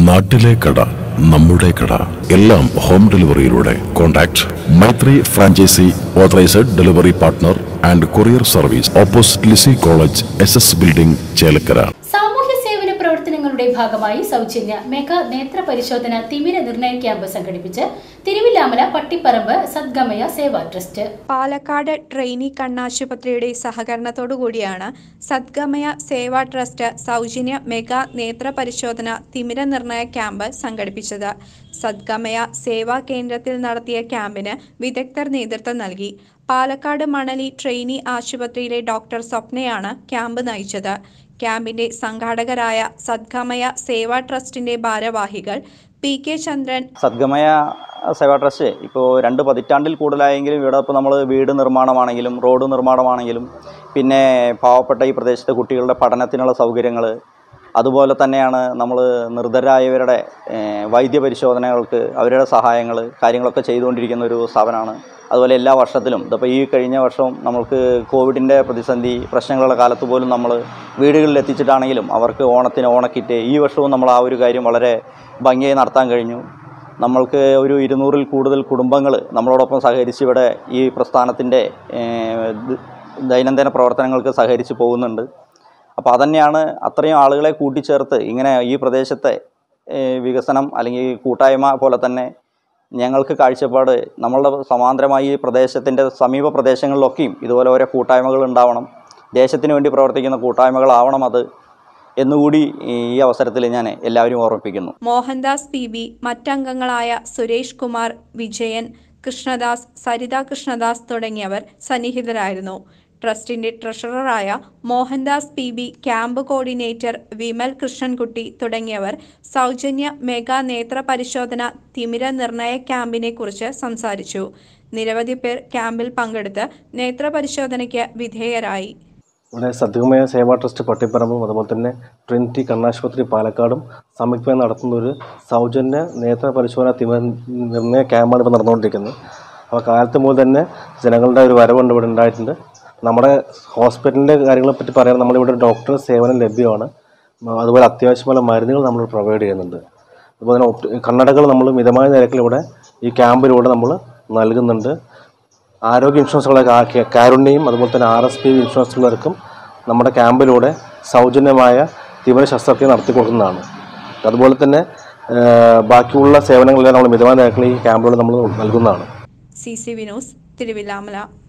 നാട്ടിലെ കട നമ്മുടെ കട എല്ലാം ഹോം ഡെലിവറിയിലൂടെ contact Maithri franchise authorised delivery partner and courier service opposite Lisie college S S building Chelakkara സാമൂഹ്യ സേവന പ്രവർത്തനങ്ങളുടെ ഭാഗമായി സൗജന്യ മെഗാ നേത്ര പരിശോധന തിമിര നിർണയ ക്യാമ്പ് സംഘടിപ്പിച്ച് തിരുവില്ലാമല പട്ടിപ്പറമ്പ് സദ്ഗമയ സേവാ ട്രസ്റ്റ് പാലക്കാട് ട്രെയിനി കണ്ണാശുപത്രിയുടെ സഹകരണത്തോടുകൂടിയാണ് സദ്ഗമയ സേവാ ട്രസ്റ്റ് സൗജന്യ മെഗാ നേത്ര പരിശോധന തിമിര നിർണയ ക്യാമ്പ് സംഘടിപ്പിച്ചത് സദ്ഗമയ സേവാ കേന്ദ്രത്തിൽ നടത്തിയ ക്യാമ്പിന് വിദഗ്ധർ നേതൃത്വം നൽകി പാലക്കാട് മണലി ട്രെയിനി ആശുപത്രിയിലെ ഡോക്ടർ സ്വപ്നയാണ് ക്യാമ്പ് നയിച്ചത് ക്യാമ്പിന്റെ സംഘാടകരായ സദ്ഗമയ സേവാ ട്രസ്റ്റിന്റെ ഭാരവാഹികൾ P K Chandran Sadgamaya Seva trust ഇപ്പോൾ രണ്ട് പതിറ്റാണ്ടിൽ കൂടുതലായെങ്കിലും ഇവിടെ ഇപ്പോൾ നമ്മൾ വീട് നിർമ്മാണമാണെങ്കിലും റോഡ് നിർമ്മാണമാണെങ്കിലും പിന്നെ പാവപ്പെട്ട ഈ പ്രദേശത്തെ കുട്ടികളുടെ പഠനത്തിനുള്ള സൗകര്യങ്ങൾ അതുപോലെ തന്നെയാണ് നമ്മൾ നിർദ്ധരായവരുടെ ഏഹ്, വൈദ്യ പരിശോധനകൾക്ക് അവരുടെ സഹായങ്ങൾ കാര്യങ്ങളൊക്കെ ചെയ്തുകൊണ്ടിരിക്കുന്ന ഒരു സ്ഥാപനമാണ് അതുപോലെ എല്ലാ വർഷത്തിലും ഇതിപ്പോൾ ഈ കഴിഞ്ഞ വർഷവും നമ്മൾക്ക് കോവിഡിൻ്റെ പ്രതിസന്ധി പ്രശ്നങ്ങളുടെ കാലത്ത് പോലും നമ്മൾ വീടുകളിൽ എത്തിച്ചിട്ടാണെങ്കിലും അവർക്ക് ഓണത്തിന് ഓണക്കിറ്റ് ഈ വർഷവും നമ്മൾ ആ ഒരു കാര്യം വളരെ ഭംഗിയായി നടത്താൻ കഴിഞ്ഞു നമ്മൾക്ക് ഒരു ഇരുന്നൂറിൽ കൂടുതൽ കുടുംബങ്ങൾ നമ്മളോടൊപ്പം സഹകരിച്ച് ഇവിടെ ഈ പ്രസ്ഥാനത്തിൻ്റെ ഏഹ്, ദ- ദൈനംദിന പ്രവർത്തനങ്ങൾക്ക് സഹകരിച്ച് പോകുന്നുണ്ട് അപ്പോൾ അതന്നെയാണ് അത്രയും ആളുകളെ കൂട്ടിച്ചേർത്ത് ഇങ്ങനെ ഈ പ്രദേശത്തെ ഏഹ്, വികസനം അല്ലെങ്കിൽ കൂട്ടായ്മ പോലെ തന്നെ ഞങ്ങൾക്ക് കാഴ്ചപ്പാട് നമ്മളുടെ സമാന്തരമായി ഈ പ്രദേശത്തിൻ്റെ സമീപ പ്രദേശങ്ങളിലൊക്കെയും ഇതുപോലെ ഓരോ കൂട്ടായ്മകൾ ഉണ്ടാവണം ദേശത്തിന് വേണ്ടി പ്രവർത്തിക്കുന്ന കൂട്ടായ്മകളാവണം അത് എന്നുകൂടി ഈ അവസരത്തിൽ ഞാൻ എല്ലാവരും ഓർമ്മിപ്പിക്കുന്നു മോഹൻദാസ് പി ബി മറ്റംഗങ്ങളായ സുരേഷ് കുമാർ വിജയൻ കൃഷ്ണദാസ് സരിത കൃഷ്ണദാസ് തുടങ്ങിയവർ സന്നിഹിതരായിരുന്നു ട്രസ്റ്റിന്റെ ട്രഷററായ Mohandas P B camp coordinator Vimal Krishnankutty തുടങ്ങിയവർ സൗജന്യ മെഗാ നേത്ര പരിശോധന തിമിര നിർണയ ക്യാമ്പിനെ കുറിച്ച് സംസാരിച്ചു നിരവധി പേർ ക്യാമ്പിൽ പങ്കെടുത്ത് നേത്ര പരിശോധനയ്ക്ക് വിധേയരായി ഇവിടെ സദ്ഗമയ സേവാ ട്രസ്റ്റ് പട്ടിപ്പറമ്പും അതുപോലെ തന്നെ ട്രിനിറ്റി കണ്ണാശുപത്രി പാലക്കാടും സംയുക്തമായി നടത്തുന്ന ഒരു സൗജന്യ നേത്ര പരിശോധന തിമിര നിർണയ ക്യാമ്പാണ് ഇപ്പോൾ നടന്നുകൊണ്ടിരിക്കുന്നത് അപ്പോൾ കാലത്ത് മുതൽ തന്നെ ജനങ്ങളുടെ ഒരു വരവുണ്ട് ഇവിടെ ഉണ്ടായിട്ടുണ്ട് നമ്മുടെ ഹോസ്പിറ്റലിൻ്റെ കാര്യങ്ങളെ പറ്റി പറയാൻ നമ്മളിവിടെ ഡോക്ടർ സേവനം ലഭ്യമാണ് ഉം, അതുപോലെ അത്യാവശ്യമുള്ള മരുന്നുകൾ നമ്മൾ പ്രൊവൈഡ് ചെയ്യുന്നുണ്ട് അതുപോലെ തന്നെ ഒപ്റ്റി- കണ്ണടകൾ നമ്മൾ മിതമായ നിരക്കിൽ ഇവിടെ ഈ ക്യാമ്പിലൂടെ നമ്മൾ നൽകുന്നുണ്ട് ആരോഗ്യ ഇൻഷുറൻസുകളെ കാ- കാ- കാരുണ്യയും അതുപോലെ തന്നെ ആർ എസ് പി ഇൻഷുറൻസുള്ളവർക്കും നമ്മുടെ ക്യാമ്പിലൂടെ സൗജന്യമായ തീവ്ര ശസ്ത്രക്രിയ നടത്തി കൊടുക്കുന്നതാണ് അതുപോലെ തന്നെ ആ, ബാക്കിയുള്ള സേവനങ്ങളെല്ലാം നമ്മൾ മിതമായ നിരക്കിൽ ഈ ക്യാമ്പിലൂടെ നമ്മൾ നൽകുന്നതാണ് സി സി വിനോസ് തിരുവില്ലാമല